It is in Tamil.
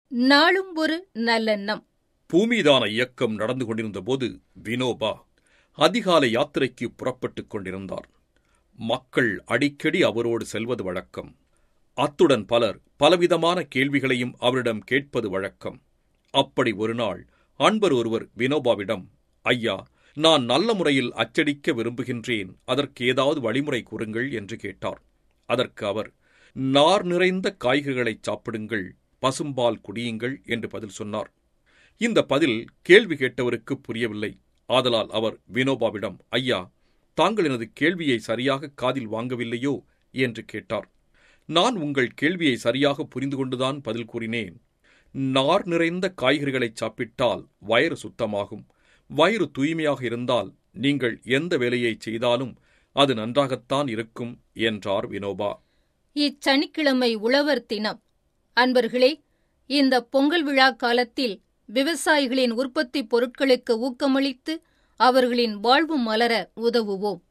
நாளும் ஒரு நல்லெண்ணம் பூமிதான இயக்கம் நடந்து கொண்டிருந்தபோது வினோபா அதிகாலை யாத்திரைக்கு புறப்பட்டுக் கொண்டிருந்தார் மக்கள் அடிக்கடி அவரோடு செல்வது வழக்கம் அத்துடன் பலர் பலவிதமான கேள்விகளையும் அவரிடம் கேட்பது வழக்கம் அப்படி ஒரு நாள் அன்பர் ஒருவர் வினோபாவிடம் ஐயா நான் நல்ல முறையில் அச்சடிக்க விரும்புகின்றேன் அதற்கு ஏதாவது வழிமுறை கூறுங்கள் என்று கேட்டார் அதற்கு அவர் நார் நிறைந்த காய்கறிகளை சாப்பிடுங்கள் பசும்பால் குடியுங்கள் என்று பதில் சொன்னார் இந்த பதில் கேள்வி கேட்டவருக்கு புரியவில்லை ஆதலால் அவர் வினோபாவிடம் ஐயா தாங்கள் எனது கேள்வியை சரியாக காதில் வாங்கவில்லையோ என்று கேட்டார் நான் உங்கள் கேள்வியை சரியாக புரிந்து கொண்டுதான் பதில் கூறினேன் நார் நிறைந்த காய்கறிகளை சாப்பிட்டால் வயிறு சுத்தமாகும் வயிறு தூய்மையாக இருந்தால் நீங்கள் எந்த வேலையை செய்தாலும் அது நன்றாகத்தான் இருக்கும் என்றார் வினோபா இச்சனிக்கிழமை உழவர் தினம் அன்பர்களே இந்த பொங்கல் விழா காலத்தில் விவசாயிகளின் உற்பத்தி பொருட்களுக்கு ஊக்கமளித்து அவர்களின் வாழ்வு மலர உதவுவோம்